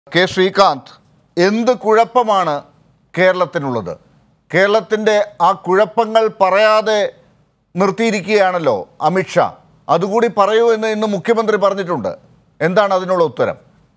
K Srikanth എന്ത് കുഴപ്പമാണ് കേരളത്തിനുള്ളത് കേരളത്തിൻ്റെ ആ കുഴപ്പങ്ങൾ പറയാതെ നിർത്തിയിരിക്കുകയാണല്ലോ അമിത്ഷാ അതുകൂടി പറയൂ എന്ന് ഇന്ന് മുഖ്യമന്ത്രി പറഞ്ഞിട്ടുണ്ട് എന്താണ് അതിനുള്ള ഉത്തരം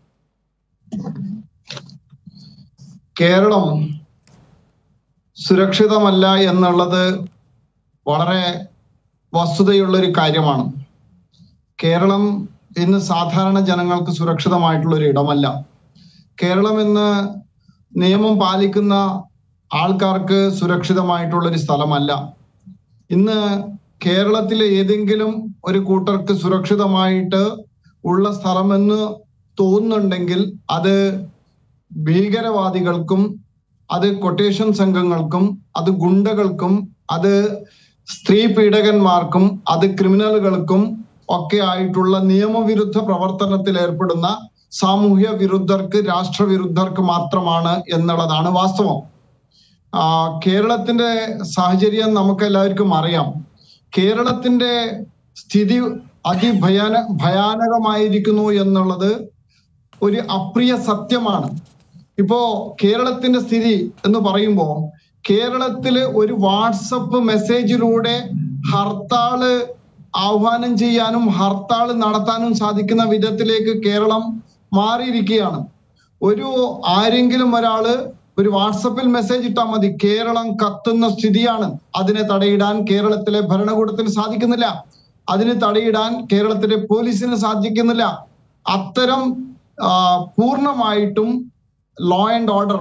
കേരളം സുരക്ഷിതമല്ല എന്നുള്ളത് വളരെ വസ്തുതയുള്ള ഒരു കാര്യമാണ് കേരളം ഇന്ന് സാധാരണ ജനങ്ങൾക്ക് സുരക്ഷിതമായിട്ടുള്ള ഒരു ഇടമല്ല കേരളം ഇന്ന് നിയമം പാലിക്കുന്ന ആൾക്കാർക്ക് സുരക്ഷിതമായിട്ടുള്ള ഒരു സ്ഥലമല്ല ഇന്ന് കേരളത്തിലെ ഏതെങ്കിലും ഒരു കൂട്ടർക്ക് സുരക്ഷിതമായിട്ട് ഉള്ള സ്ഥലമെന്ന് തോന്നുന്നുണ്ടെങ്കിൽ അത് ഭീകരവാദികൾക്കും അത് കൊട്ടേഷൻ സംഘങ്ങൾക്കും അത് ഗുണ്ടകൾക്കും അത് സ്ത്രീ പീഡകന്മാർക്കും അത് ക്രിമിനലുകൾക്കും ഒക്കെ ആയിട്ടുള്ള നിയമവിരുദ്ധ പ്രവർത്തനത്തിൽ ഏർപ്പെടുന്ന സാമൂഹ്യ വിരുദ്ധർക്ക് രാഷ്ട്രവിരുദ്ധർക്ക് മാത്രമാണ് എന്നുള്ളതാണ് വാസ്തവം ആ, കേരളത്തിന്റെ സാഹചര്യം നമുക്ക് എല്ലാവർക്കും അറിയാം കേരളത്തിന്റെ സ്ഥിതി അതിഭയാന ഭയാനകമായിരിക്കുന്നു എന്നുള്ളത് ഒരു അപ്രിയ സത്യമാണ് ഇപ്പോ കേരളത്തിന്റെ സ്ഥിതി എന്ന് പറയുമ്പോൾ കേരളത്തില് ഒരു വാട്സപ്പ് മെസ്സേജിലൂടെ ഹർത്താള് ആഹ്വാനം ചെയ്യാനും ഹർത്താൾ നടത്താനും സാധിക്കുന്ന വിധത്തിലേക്ക് കേരളം മാറിയിരിക്കുകയാണ് ഒരു ആരെങ്കിലും ഒരാള് ഒരു വാട്സപ്പിൽ മെസ്സേജ് ഇട്ടാൽ മതി കേരളം കത്തുന്ന സ്ഥിതിയാണ് അതിനെ തടയിടാൻ കേരളത്തിലെ ഭരണകൂടത്തിന് സാധിക്കുന്നില്ല അതിന് തടയിടാൻ കേരളത്തിലെ പോലീസിന് സാധിക്കുന്നില്ല അത്തരം ആ, പൂർണ്ണമായിട്ടും ലോ ആൻഡ് ഓർഡർ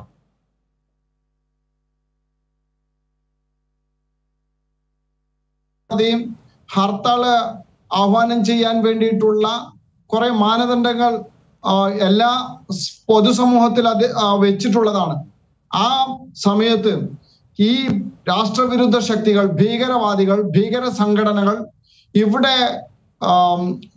അതേയും ഹർത്താള് ആഹ്വാനം ചെയ്യാൻ വേണ്ടിയിട്ടുള്ള കുറെ മാനദണ്ഡങ്ങൾ ആ, എല്ലാ സ് പൊതുസമൂഹത്തിൽ അത് ആ, വെച്ചിട്ടുള്ളതാണ് ആ സമയത്ത് ഈ രാഷ്ട്രവിരുദ്ധ ശക്തികൾ ഭീകരവാദികൾ ഭീകര സംഘടനകൾ ഇവിടെ ആം,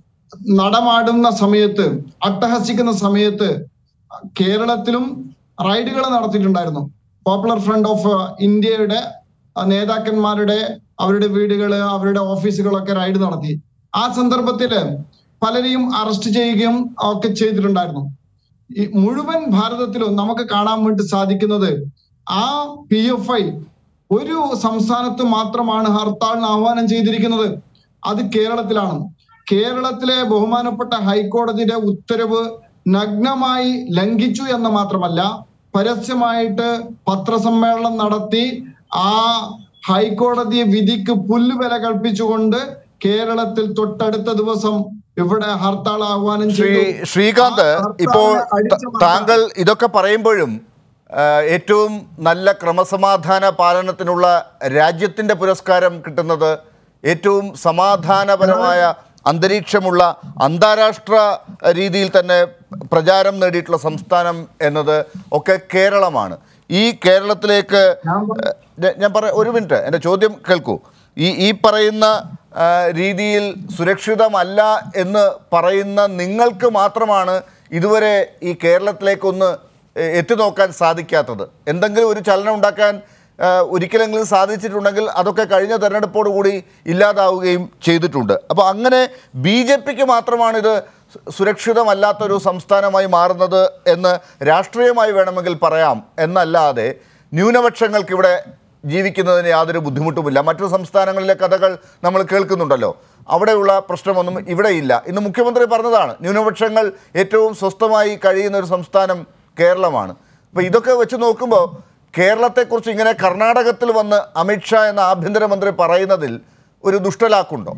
നടമാടുന്ന സമയത്ത് അട്ടഹസിക്കുന്ന സമയത്ത് കേരളത്തിലും റൈഡുകൾ നടത്തിയിട്ടുണ്ടായിരുന്നു പോപ്പുലർ ഫ്രണ്ട് ഓഫ് ഇന്ത്യയുടെ ആ, നേതാക്കന്മാരുടെ അവരുടെ വീടുകള് അവരുടെ ഓഫീസുകളൊക്കെ റൈഡ് നടത്തി ആ സന്ദർഭത്തില് പലരെയും അറസ്റ്റ് ചെയ്യുകയും ഒക്കെ ചെയ്തിട്ടുണ്ടായിരുന്നു ഈ മുഴുവൻ ഭാരതത്തിലും നമുക്ക് കാണാൻ വേണ്ടി സാധിക്കുന്നത് ആ പി എഫ് ഐ ഒരു സംസ്ഥാനത്ത് മാത്രമാണ് ഹർത്താളിന് ആഹ്വാനം ചെയ്തിരിക്കുന്നത് അത് കേരളത്തിലാണ് കേരളത്തിലെ ബഹുമാനപ്പെട്ട ഹൈക്കോടതിയുടെ ഉത്തരവ് നഗ്നമായി ലംഘിച്ചു എന്ന് മാത്രമല്ല പരസ്യമായിട്ട് പത്രസമ്മേളനം നടത്തി ആ ഹൈക്കോടതി വിധിക്ക് പുല്ലുവില കൽപ്പിച്ചുകൊണ്ട് കേരളത്തിൽ തൊട്ടടുത്ത ദിവസം ഇവിടെ ഹർത്താൾ ആഹ്വാനം ശ്രീ ചെയ്തു ശ്രീകാന്ത് ആ ഹർത്താലിനെ ഇപ്പോൾ അടിച്ചമർത്താൻ താങ്കൾ ഇതൊക്കെ പറയുമ്പോഴും ആ, ഏറ്റവും നല്ല ക്രമസമാധാന പാലനത്തിനുള്ള രാജ്യത്തിൻ്റെ പുരസ്കാരം കിട്ടുന്നത് ഏറ്റവും സമാധാനപരമായ അന്തരീക്ഷമുള്ള അന്താരാഷ്ട്ര രീതിയിൽ തന്നെ പ്രചാരം നേടിയിട്ടുള്ള സംസ്ഥാനം എന്നത് ഒക്കെ കേരളമാണ് ഈ കേരളത്തിലേക്ക് ഏഹ്, ഞാൻ- ഞാൻ പറ ഒരു മിനിറ്റ് എൻ്റെ ചോദ്യം കേൾക്കൂ ഈ ഈ പറയുന്ന ആ, രീതിയിൽ സുരക്ഷിതമല്ല എന്ന് പറയുന്ന നിങ്ങൾക്ക് മാത്രമാണ് ഇതുവരെ ഈ കേരളത്തിലേക്കൊന്ന് എ- എത്തി നോക്കാൻ സാധിക്കാത്തത് എന്തെങ്കിലും ഒരു ചലനം ഉണ്ടാക്കാൻ ആ, ഒരിക്കലെങ്കിലും സാധിച്ചിട്ടുണ്ടെങ്കിൽ അതൊക്കെ കഴിഞ്ഞ തെരഞ്ഞെടുപ്പോട് കൂടി ഇല്ലാതാവുകയും ചെയ്തിട്ടുണ്ട് അപ്പോൾ അങ്ങനെ ബി ജെ പിക്ക് മാത്രമാണ് ഇത് സു- സുരക്ഷിതമല്ലാത്തൊരു സംസ്ഥാനമായി മാറുന്നത് എന്ന് രാഷ്ട്രീയമായി വേണമെങ്കിൽ പറയാം എന്നല്ലാതെ ന്യൂനപക്ഷങ്ങൾക്ക് ഇവിടെ ജീവിക്കുന്നതിന് യാതൊരു ബുദ്ധിമുട്ടുമില്ല മറ്റു സംസ്ഥാനങ്ങളിലെ കഥകൾ നമ്മൾ കേൾക്കുന്നുണ്ടല്ലോ അവിടെയുള്ള പ്രശ്നമൊന്നും ഇവിടെ ഇല്ല ഇന്ന് മുഖ്യമന്ത്രി പറഞ്ഞതാണ് ന്യൂനപക്ഷങ്ങൾ ഏറ്റവും സ്വസ്ഥമായി കഴിയുന്ന ഒരു സംസ്ഥാനം കേരളമാണ് അപ്പോൾ ഇതൊക്കെ വെച്ച് നോക്കുമ്പോൾ കേരളത്തെക്കുറിച്ച് ഇങ്ങനെ കർണാടകത്തിൽ വന്ന് അമിത്ഷാ എന്ന ആഭ്യന്തരമന്ത്രി പറയുന്നതിൽ ഒരു ദുഷ്ടലാക്കുണ്ടോ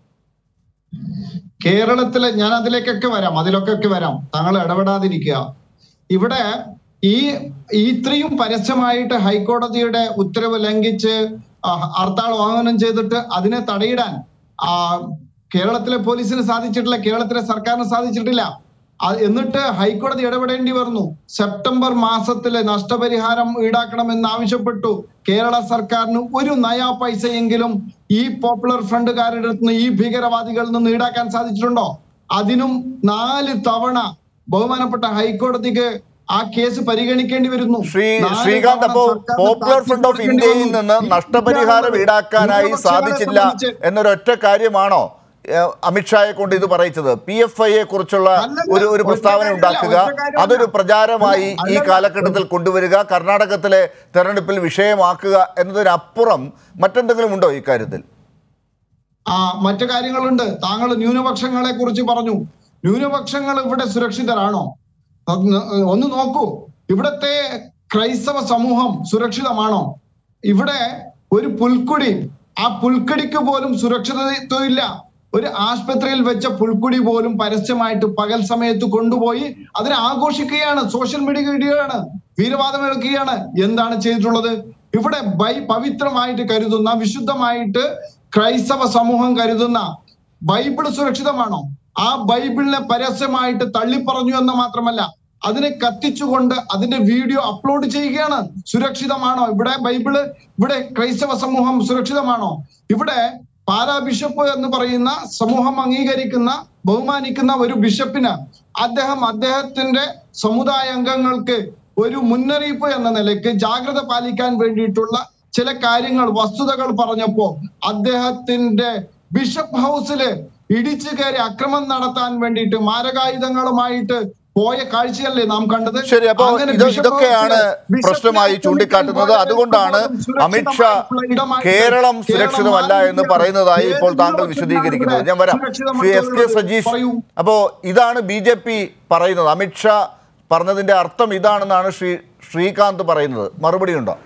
കേരളത്തിലെ ഞാൻ അതിലേക്കൊക്കെ വരാം അതിലൊക്കെ വരാം താങ്കൾ ഇടപെടാതിരിക്കുക ഇവിടെ ഈ ഈ ഇത്രയും പരസ്യമായിട്ട് ഹൈക്കോടതിയുടെ ഉത്തരവ് ലംഘിച്ച് ആ, ഹർത്താൾ ആഹ്വാനം ചെയ്തിട്ട് അതിനെ തടയിടാൻ ആ, കേരളത്തിലെ പോലീസിന് സാധിച്ചിട്ടില്ല കേരളത്തിലെ സർക്കാരിന് സാധിച്ചിട്ടില്ല ആ- എന്നിട്ട് ഹൈക്കോടതി ഇടപെടേണ്ടി വന്നു സെപ്റ്റംബർ മാസത്തിലെ നഷ്ടപരിഹാരം ഈടാക്കണമെന്ന് ആവശ്യപ്പെട്ടു കേരള സർക്കാരിന് ഒരു നയാ പൈസയെങ്കിലും ഈ പോപ്പുലർ ഫ്രണ്ടുകാരുടെ അടുത്ത് നിന്ന് ഈ ഭീകരവാദികളിൽ നിന്ന് ഈടാക്കാൻ സാധിച്ചിട്ടുണ്ടോ അതിനും നാല് തവണ ബഹുമാനപ്പെട്ട ഹൈക്കോടതിക്ക് ആ കേസ് പരിഗണിക്കേണ്ടി വരുന്നു ശ്രീ നാല് ശ്രീകാന്ത് തവണ അപ്പോൾ സർക്കാരിന് പോപ്പുലർ ഫ്രണ്ട് ഓഫ് താക്കീത് ഇന്ത്യയിൽ കൊടുക്കേണ്ടി നിന്ന് വന്നു. നഷ്ടപരിഹാരം ഇതാണ് ഈടാക്കാനായി ന്യൂനപക്ഷങ്ങളെ സാധിച്ചില്ല സംബന്ധിച്ച് എന്നൊരൊറ്റ കാര്യമാണോ ഏഹ്, അമിത്ഷായെ കൊണ്ട് ഇത് പറയിച്ചത് പി എഫ് ഐയെ കുറിച്ചുള്ള അല്ലല്ല, ഒരു ഒരു ഒറ്റ പ്രസ്താവന കാര്യമല്ല, ഉണ്ടാക്കുക ഒറ്റ കാര്യമല്ല. അതൊരു പ്രചാരമായി ഈ അല്ലല്ല, കാലഘട്ടത്തിൽ കൊണ്ടുവരിക കർണാടകത്തിലെ തെരഞ്ഞെടുപ്പിൽ വിഷയമാക്കുക എന്നതിനപ്പുറം മറ്റെന്തെങ്കിലും ഉണ്ടോ ഇക്കാര്യത്തിൽ ആ മറ്റു കാര്യങ്ങളുണ്ട് താങ്കൾ ന്യൂനപക്ഷങ്ങളെ കുറിച്ച് പറഞ്ഞു ന്യൂനപക്ഷങ്ങൾ ഇവിടെ സുരക്ഷിതരാണോ ഒന്ന് ഒന്ന് നോക്കൂ ഇവിടത്തെ ക്രൈസ്തവ സമൂഹം സുരക്ഷിതമാണോ ഇവിടെ ഒരു പുൽക്കുടി ആ പുൽക്കുടിക്ക് പോലും സുരക്ഷിതത്വം ഇല്ല ഒരു ആശുപത്രിയിൽ വെച്ച പുൽക്കുടി പോലും പരസ്യമായിട്ട് പകൽ സമയത്ത് കൊണ്ടുപോയി അതിനെ ആഘോഷിക്കുകയാണ് സോഷ്യൽ മീഡിയ ഇടുകയാണ് വീരവാദം എടുക്കുകയാണ് എന്താണ് ചെയ്തിട്ടുള്ളത് ഇവിടെ ബൈ പവിത്രമായിട്ട് കരുതുന്ന വിശുദ്ധമായിട്ട് ക്രൈസ്തവ സമൂഹം കരുതുന്ന ബൈബിൾ സുരക്ഷിതമാണോ ആ ബൈബിളിനെ പരസ്യമായിട്ട് തള്ളിപ്പറഞ്ഞു എന്ന് മാത്രമല്ല അതിനെ കത്തിച്ചുകൊണ്ട് അതിന്റെ വീഡിയോ അപ്ലോഡ് ചെയ്യുകയാണ് സുരക്ഷിതമാണോ ഇവിടെ ബൈബിള് ഇവിടെ ക്രൈസ്തവ സമൂഹം സുരക്ഷിതമാണോ ഇവിടെ പാലാ ബിഷപ്പ് എന്ന് പറയുന്ന സമൂഹം അംഗീകരിക്കുന്ന ബഹുമാനിക്കുന്ന ഒരു ബിഷപ്പിന് അദ്ദേഹം അദ്ദേഹത്തിന്റെ സമുദായ അംഗങ്ങൾക്ക് ഒരു മുന്നറിയിപ്പ് എന്ന നിലയ്ക്ക് ജാഗ്രത പാലിക്കാൻ വേണ്ടിയിട്ടുള്ള ചില കാര്യങ്ങൾ വസ്തുതകൾ പറഞ്ഞപ്പോ അദ്ദേഹത്തിന്റെ ബിഷപ്പ് ഹൗസില് ഇടിച്ചു കയറി അക്രമം നടത്താൻ വേണ്ടിയിട്ട് മാരകായുധങ്ങളുമായിട്ട് പോയ കാഴ്ചയല്ലേ നാം കണ്ടത് ശരി അപ്പോ അങ്ങനെ ഇത് ബിഷപ്പ് ഇതൊക്കെയാണ് ഹൗസില് ബിഷപ്പിനെ പ്രശ്നമായി ആക്രമിക്കാൻ ചൂണ്ടിക്കാട്ടുന്നത് പോയത് അതുകൊണ്ടാണ് പോലും അമിത്ഷാ സുരക്ഷിതമായിട്ടുള്ള ഇടമായിട്ട് കേരളം കേരളം സുരക്ഷിതമല്ല എന്ന് മാറിയിരിക്കുകയാണ്. പറയുന്നതായി ഇപ്പോൾ ഏത് താങ്കൾ ന്യൂനപക്ഷമാണ് വിശദീകരിക്കുന്നത് ഇവിടെ ഞാൻ വരാം ശ്രീ എസ് കെ സുരക്ഷിതമറ്റുള്ളത്? സജീഷ് പറയൂ അപ്പോ ഇതാണ് ബി ജെ പി പറയുന്നത് അമിത്ഷാ പറഞ്ഞതിന്റെ അർത്ഥം ഇതാണെന്നാണ് ശ്രീ ശ്രീകാന്ത് പറയുന്നത് മറുപടി ഉണ്ടോ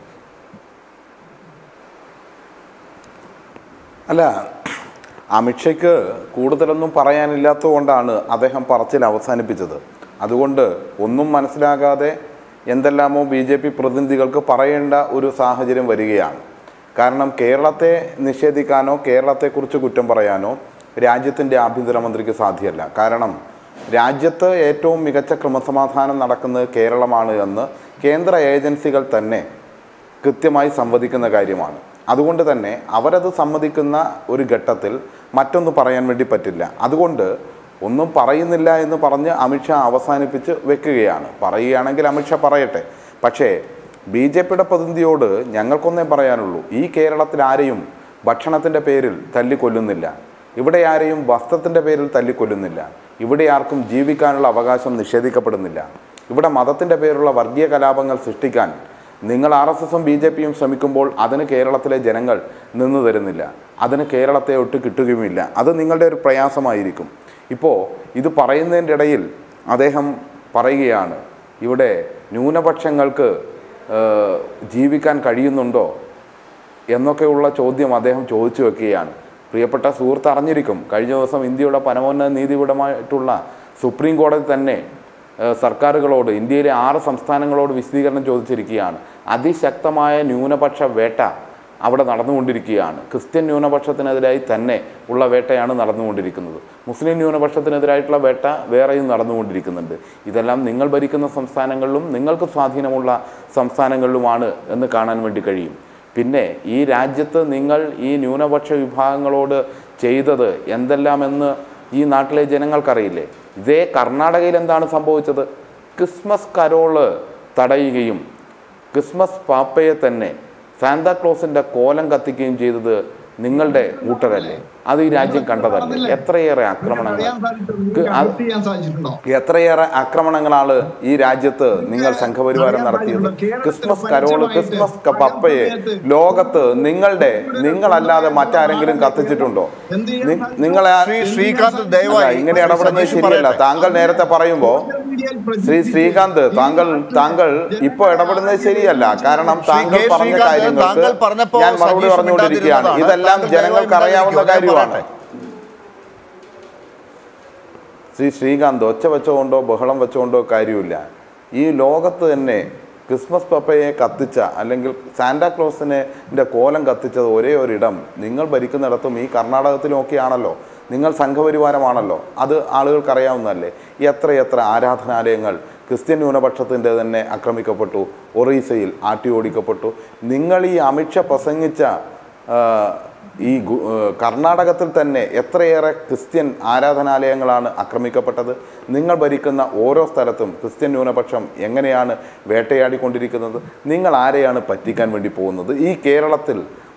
അല്ല അമിത്ഷയ്ക്ക് കൂടുതലൊന്നും പറയാനില്ലാത്തതുകൊണ്ടാണ് അദ്ദേഹം പറച്ചിൽ അവസാനിപ്പിച്ചത് അതുകൊണ്ട് ഒന്നും മനസ്സിലാകാതെ എന്തെല്ലാമോ ബി ജെ പി പ്രതിനിധികൾക്ക് പറയേണ്ട ഒരു സാഹചര്യം വരികയാണ് കാരണം കേരളത്തെ നിഷേധിക്കാനോ കേരളത്തെക്കുറിച്ച് കുറ്റം പറയാനോ രാജ്യത്തിൻ്റെ ആഭ്യന്തരമന്ത്രിക്ക് സാധ്യമല്ല കാരണം രാജ്യത്ത് ഏറ്റവും മികച്ച ക്രമസമാധാനം നടക്കുന്നത് കേരളമാണ് എന്ന് കേന്ദ്ര ഏജൻസികൾ തന്നെ കൃത്യമായി സംവദിക്കുന്ന കാര്യമാണ് അതുകൊണ്ട് തന്നെ അവരത് സമ്മതിക്കുന്ന ഒരു ഘട്ടത്തിൽ മറ്റൊന്ന് പറയാൻ വേണ്ടി പറ്റില്ല അതുകൊണ്ട് ഒന്നും പറയുന്നില്ല എന്ന് പറഞ്ഞ് അമിത്ഷാ അവസാനിപ്പിച്ച് വെക്കുകയാണ് പറയുകയാണെങ്കിൽ അമിത്ഷാ പറയട്ടെ പക്ഷേ ബി ജെ പിയുടെ പ്രതിനിധിയോട് ഞങ്ങൾക്കൊന്നേ പറയാനുള്ളൂ ഈ കേരളത്തിൽ ആരെയും ഭക്ഷണത്തിൻ്റെ പേരിൽ തല്ലിക്കൊല്ലുന്നില്ല ഇവിടെ ആരെയും വസ്ത്രത്തിൻ്റെ പേരിൽ തല്ലിക്കൊല്ലുന്നില്ല ഇവിടെ ആർക്കും ജീവിക്കാനുള്ള അവകാശം നിഷേധിക്കപ്പെടുന്നില്ല ഇവിടെ മതത്തിൻ്റെ പേരിലുള്ള വർഗീയ കലാപങ്ങൾ സൃഷ്ടിക്കാൻ നിങ്ങൾ ആർ എസ് എസും ബി ജെ പിയും ശ്രമിക്കുമ്പോൾ അതിന് കേരളത്തിലെ ജനങ്ങൾ നിന്നു തരുന്നില്ല അതിന് കേരളത്തെ ഒട്ട് കിട്ടുകയുമില്ല അത് നിങ്ങളുടെ ഒരു പ്രയാസമായിരിക്കും ഇപ്പോൾ ഇത് പറയുന്നതിൻ്റെ ഇടയിൽ അദ്ദേഹം പറയുകയാണ് ഇവിടെ ന്യൂനപക്ഷങ്ങൾക്ക് ഏഹ്, ജീവിക്കാൻ കഴിയുന്നുണ്ടോ എന്നൊക്കെയുള്ള ചോദ്യം അദ്ദേഹം ചോദിച്ചു വെക്കുകയാണ് പ്രിയപ്പെട്ട സുഹൃത്ത് അറിഞ്ഞിരിക്കും കഴിഞ്ഞ ദിവസം ഇന്ത്യയുടെ പരമോന്നത നീതിപീഠമായിട്ടുള്ള സുപ്രീം കോടതി തന്നെ ഏഹ്, സർക്കാരുകളോട് ഇന്ത്യയിലെ ആറ് സംസ്ഥാനങ്ങളോട് വിശദീകരണം ചോദിച്ചിരിക്കുകയാണ് അതിശക്തമായ ന്യൂനപക്ഷ വേട്ട അവിടെ നടന്നുകൊണ്ടിരിക്കുകയാണ് ക്രിസ്ത്യൻ ന്യൂനപക്ഷത്തിനെതിരായി തന്നെ ഉള്ള വേട്ടയാണ് നടന്നുകൊണ്ടിരിക്കുന്നത് മുസ്ലിം ന്യൂനപക്ഷത്തിനെതിരായിട്ടുള്ള വേട്ട വേറെയും നടന്നുകൊണ്ടിരിക്കുന്നുണ്ട് ഇതെല്ലാം നിങ്ങൾ ഭരിക്കുന്ന സംസ്ഥാനങ്ങളിലും നിങ്ങൾക്ക് സ്വാധീനമുള്ള സംസ്ഥാനങ്ങളിലുമാണ് എന്ന് കാണാൻ വേണ്ടി കഴിയും പിന്നെ ഈ രാജ്യത്ത് നിങ്ങൾ ഈ ന്യൂനപക്ഷ വിഭാഗങ്ങളോട് ചെയ്തത് എന്തെല്ലാമെന്ന് ഈ നാട്ടിലെ ജനങ്ങൾക്കറിയില്ലേ ഇതേ കർണാടകയിൽ എന്താണ് സംഭവിച്ചത് ക്രിസ്മസ് കരോള് തടയുകയും ക്രിസ്മസ് പാപ്പയെ തന്നെ സാന്താക്ലോസിന്റെ കോലം കത്തിക്കുകയും ചെയ്തത് നിങ്ങളുടെ കൂട്ടരല്ലേ അത് ഈ രാജ്യം കണ്ടതല്ലേ എത്രയേറെ ആക്രമണങ്ങൾ അറിയാൻ സാധിച്ചിട്ടുണ്ടോ? ക്ക് അത് അഡ്മിറ്റ് ചെയ്യാൻ സാധിച്ചിട്ടുണ്ടോ എത്രയേറെ ആക്രമണങ്ങളാണ് ഈ രാജ്യത്ത് നിങ്ങൾ സംഘപരിവാരം നടത്തിയത് ക്രിസ്മസ് കരോള് ക്രിസ്മസ് ക- പപ്പയെ ലോകത്ത് നിങ്ങളുടെ നിങ്ങളല്ലാതെ മറ്റാരെങ്കിലും കത്തിച്ചിട്ടുണ്ടോ നി- നിങ്ങളെ ആ- ശ്രീ ശ്രീകാന്ത് അല്ല, ദയവായി ഇങ്ങനെ ഇടപെടുന്നത് സതീഷ് ശരിയല്ല പറയട്ടെ. താങ്കൾ നേരത്തെ പറയുമ്പോ ശ്രീ ശ്രീകാന്ത് താങ്കൾ താങ്കൾ ഇപ്പൊ ഇടപെടുന്നത് ശരിയല്ല കാരണം ശ്രീ താങ്കൾ കെ. പറഞ്ഞ ശ്രീകാന്ത് കാര്യങ്ങൾക്ക് താങ്കൾ പറഞ്ഞപ്പോൾ ഞാൻ മറുപടി സതീഷ് പറഞ്ഞുകൊണ്ടിരിക്കുകയാണ് മിണ്ടാതിരുന്നതാണ്. ഇതെല്ലാം താങ്കൾ ജനങ്ങൾക്ക് ദയവായി അറിയാവുന്ന മിണ്ടാതിരിക്കൂ. ഞാൻ കാര്യമാണ് പറയട്ടെ. ശ്രീ ശ്രീകാന്ത് ഒച്ച വെച്ചുകൊണ്ടോ ബഹളം വെച്ചുകൊണ്ടോ കാര്യമില്ല ഈ ലോകത്ത് തന്നെ ക്രിസ്മസ് പപ്പയെ കത്തിച്ച അല്ലെങ്കിൽ സാന്റാക്ലോസിനെ ന്റെ കോലം കത്തിച്ചത് ഒരേ ഒരിടം നിങ്ങൾ ഭരിക്കുന്നിടത്തും ഈ കർണാടകത്തിലുമൊക്കെയാണല്ലോ നിങ്ങൾ സംഘപരിവാരമാണല്ലോ അത് ആളുകൾക്ക് അറിയാവുന്നതല്ലേ എത്രയെത്ര ആരാധനാലയങ്ങൾ ക്രിസ്ത്യൻ ന്യൂനപക്ഷത്തിൻ്റെ തന്നെ ആക്രമിക്കപ്പെട്ടു ഒറീസയിൽ ആട്ടി ഓടിക്കപ്പെട്ടു നിങ്ങൾ ഈ അമിത്ഷാ പ്രസംഗിച്ച ആ, ഈ ഗു- ഏ, കർണാടകത്തിൽ തന്നെ എത്രയേറെ ക്രിസ്ത്യൻ ആരാധനാലയങ്ങളാണ് ആക്രമിക്കപ്പെട്ടത് നിങ്ങൾ ഭരിക്കുന്ന ഓരോ സ്ഥലത്തും ക്രിസ്ത്യൻ ന്യൂനപക്ഷം എങ്ങനെയാണ് വേട്ടയാടിക്കൊണ്ടിരിക്കുന്നത് നിങ്ങൾ ആരെയാണ് പറ്റിക്കാൻ വേണ്ടി പോകുന്നത് ഈ കേരളത്തിൽ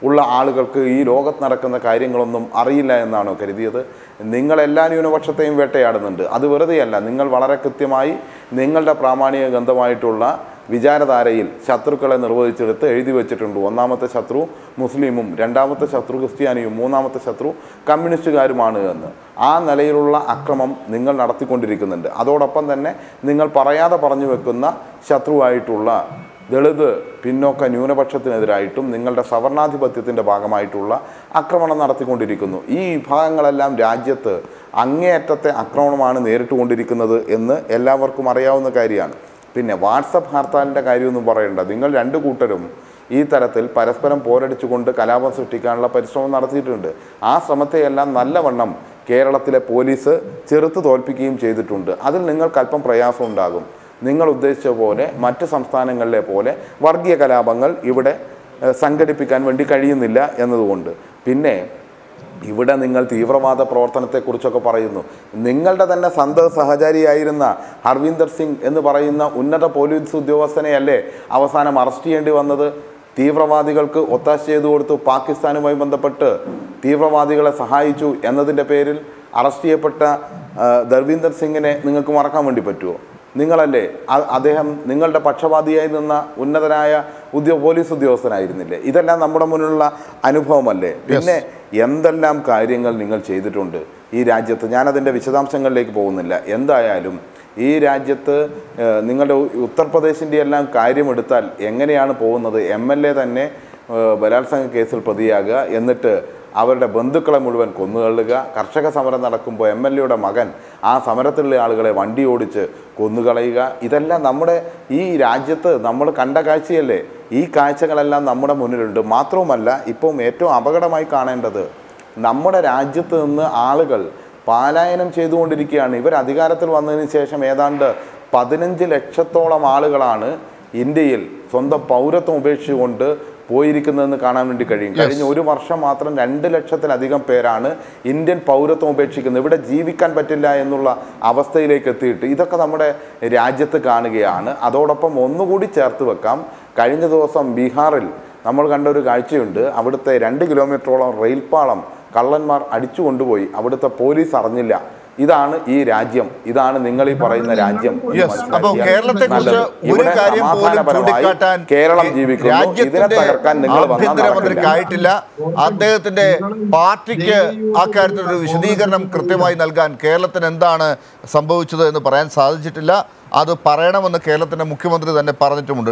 ഉള്ള ആളുകൾക്ക് ഈ ലോകത്ത് നടക്കുന്ന കാര്യങ്ങളൊന്നും അറിയില്ല എന്നാണോ കരുതിയത് നിങ്ങൾ എല്ലാ ന്യൂനപക്ഷത്തെയും വേട്ടയാടുന്നുണ്ട് അത് വെറുതെയല്ല നിങ്ങൾ വളരെ കൃത്യമായി നിങ്ങളുടെ പ്രാമാണിക ഗന്ധമായിട്ടുള്ള വിചാരധാരയിൽ ശത്രുക്കളെ നിർവഹിച്ചെടുത്ത് എഴുതി വെച്ചിട്ടുണ്ട് ഒന്നാമത്തെ ശത്രു മുസ്ലിമും രണ്ടാമത്തെ ശത്രു ക്രിസ്ത്യാനിയും മൂന്നാമത്തെ ശത്രു കമ്മ്യൂണിസ്റ്റുകാരുമാണ് എന്ന് ആ നിലയിലുള്ള അക്രമം നിങ്ങൾ നടത്തിക്കൊണ്ടിരിക്കുന്നുണ്ട് അതോടൊപ്പം തന്നെ നിങ്ങൾ പറയാതെ പറഞ്ഞു വെക്കുന്ന ശത്രുവായിട്ടുള്ള ദളിത് പിന്നോക്ക ന്യൂനപക്ഷത്തിനെതിരായിട്ടും നിങ്ങളുടെ സവർണാധിപത്യത്തിൻ്റെ ഭാഗമായിട്ടുള്ള ആക്രമണം നടത്തിക്കൊണ്ടിരിക്കുന്നു ഈ വിഭാഗങ്ങളെല്ലാം രാജ്യത്ത് അങ്ങേയറ്റത്തെ ആക്രമണമാണ് നേരിട്ടുകൊണ്ടിരിക്കുന്നത് എന്ന് എല്ലാവർക്കും അറിയാവുന്ന കാര്യമാണ് പിന്നെ വാട്സപ്പ് ഹർത്താലിൻ്റെ കാര്യമൊന്നും പറയണ്ട നിങ്ങൾ രണ്ട് കൂട്ടരും ഈ തരത്തിൽ പരസ്പരം പോരടിച്ചുകൊണ്ട് കലാപം സൃഷ്ടിക്കാനുള്ള പരിശ്രമം നടത്തിയിട്ടുണ്ട് ആ ശ്രമത്തെയെല്ലാം നല്ലവണ്ണം കേരളത്തിലെ പോലീസ് ചെറുത്ത് തോൽപ്പിക്കുകയും ചെയ്തിട്ടുണ്ട് അതിൽ നിങ്ങൾക്ക് അല്പം പ്രയാസം ഉണ്ടാകും നിങ്ങൾ ഉദ്ദേശിച്ച പോലെ മറ്റ് സംസ്ഥാനങ്ങളിലെ പോലെ വർഗീയ കലാപങ്ങൾ ഇവിടെ ഏഹ്, സംഘടിപ്പിക്കാൻ വേണ്ടി കഴിയുന്നില്ല എന്നതുകൊണ്ട് പിന്നെ ഇവിടെ നിങ്ങൾ തീവ്രവാദ പ്രവർത്തനത്തെക്കുറിച്ചൊക്കെ പറയുന്നു നിങ്ങളുടെ തന്നെ സന്ത സഹചാരിയായിരുന്ന ഹർവീന്ദർ സിംഗ് എന്ന് പറയുന്ന ഉന്നത പോലീസ് ഉദ്യോഗസ്ഥനെയല്ലേ അവസാനം അറസ്റ്റ് ചെയ്യേണ്ടി വന്നത് തീവ്രവാദികൾക്ക് ഒത്താശ ചെയ്തു കൊടുത്തു പാകിസ്ഥാനുമായി ബന്ധപ്പെട്ട് തീവ്രവാദികളെ സഹായിച്ചു എന്നതിൻ്റെ പേരിൽ അറസ്റ്റ് ചെയ്യപ്പെട്ട ആ, ദർവീന്ദർ സിംഗിനെ നിങ്ങൾക്ക് മറക്കാൻ വേണ്ടി പറ്റുമോ നിങ്ങളല്ലേ അ- അദ്ദേഹം നിങ്ങളുടെ പക്ഷപാതിയായി നിന്ന ഉന്നതനായ ഉദ്യോ പോലീസ് ഉദ്യോഗസ്ഥനായിരുന്നില്ലേ ഇതെല്ലാം നമ്മുടെ മുന്നിലുള്ള അനുഭവമല്ലേ പിന്നെ എന്തെല്ലാം കാര്യങ്ങൾ നിങ്ങൾ ചെയ്തിട്ടുണ്ട് ഈ രാജ്യത്ത് ഞാനതിൻ്റെ വിശദാംശങ്ങളിലേക്ക് പോകുന്നില്ല എന്തായാലും ഈ രാജ്യത്ത് ഏഹ്, നിങ്ങളുടെ ഉ- ഉത്തർപ്രദേശിൻ്റെ എല്ലാം കാര്യമെടുത്താൽ എങ്ങനെയാണ് പോകുന്നത് എം എൽ എ തന്നെ ഏഹ്, ബലാത്സംഗ കേസിൽ പ്രതിയാകുക എന്നിട്ട് അവരുടെ ബന്ധുക്കളെ മുഴുവൻ കൊന്നുകൊള്ളുക കർഷക സമരം നടക്കുമ്പോൾ എം എൽ എയുടെ മകൻ ആ സമരത്തിലുള്ള ആളുകളെ വണ്ടി ഓടിച്ച് കൊന്നുകളയുക ഇതെല്ലാം നമ്മുടെ ഈ രാജ്യത്ത് നമ്മൾ കണ്ട കാഴ്ചയല്ലേ ഈ കാഴ്ചകളെല്ലാം നമ്മുടെ മുന്നിലുണ്ട് മാത്രവുമല്ല ഇപ്പം ഏറ്റവും അപകടമായി കാണേണ്ടത് നമ്മുടെ രാജ്യത്ത് നിന്ന് ആളുകൾ പാലായനം ചെയ്തുകൊണ്ടിരിക്കുകയാണ് ഇവർ അധികാരത്തിൽ വന്നതിന് ശേഷം ഏതാണ്ട് പതിനഞ്ച് ലക്ഷത്തോളം ആളുകളാണ് ഇന്ത്യയിൽ സ്വന്തം പൗരത്വം ഉപേക്ഷിച്ചുകൊണ്ട് പോയിരിക്കുന്നതെന്ന് കാണാൻ വേണ്ടി കഴിയും കഴിഞ്ഞ ഒരു വർഷം മാത്രം രണ്ട് ലക്ഷത്തിലധികം പേരാണ് ഇന്ത്യൻ പൗരത്വം ഉപേക്ഷിക്കുന്നത് ഇവിടെ ജീവിക്കാൻ പറ്റില്ല എന്നുള്ള അവസ്ഥയിലേക്ക് എത്തിയിട്ട് ഇതൊക്കെ നമ്മുടെ രാജ്യത്ത് കാണുകയാണ് അതോടൊപ്പം ഒന്നുകൂടി ചേർത്ത് വെക്കാം കഴിഞ്ഞ ദിവസം ബീഹാറിൽ നമ്മൾ കണ്ട ഒരു കാഴ്ചയുണ്ട് അവിടുത്തെ രണ്ട് കിലോമീറ്ററോളം റെയിൽപാളം കള്ളന്മാർ അടിച്ചു കൊണ്ടുപോയി അവിടുത്തെ പോലീസ് അറിഞ്ഞില്ല ഇതാണ് ഈ രാജ്യം ഇതാണ് നിങ്ങൾ ഈ പറയുന്ന രാജ്യം എന്ന് യെസ് മനസ്സിലാക്കിയാൽ അപ്പോൾ കേരളത്തെ കുറിച്ച് നല്ലത്. ഒരു ഇവിടെ കാര്യം പോലും സമാധാനപരമായി ചൂണ്ടിക്കാട്ടാൻ കേരളം ജീവിക്കുന്നു ഇതിനെ രാജ്യത്തിന്റെ തകർക്കാൻ നിങ്ങൾ വന്നാൽ ആഭ്യന്തരമന്ത്രിക്ക് നടക്കില്ല. ആയിട്ടില്ല അദ്ദേഹത്തിന്റെ പാർട്ടിക്ക് ആ കാര്യത്തിൽ ഒരു വിശദീകരണം കൃത്യമായി നൽകാൻ കേരളത്തിന് എന്താണ് സംഭവിച്ചത് എന്ന് പറയാൻ സാധിച്ചിട്ടില്ല അത് പറയണമെന്ന് കേരളത്തിന്റെ മുഖ്യമന്ത്രി തന്നെ പറഞ്ഞിട്ടുമുണ്ട്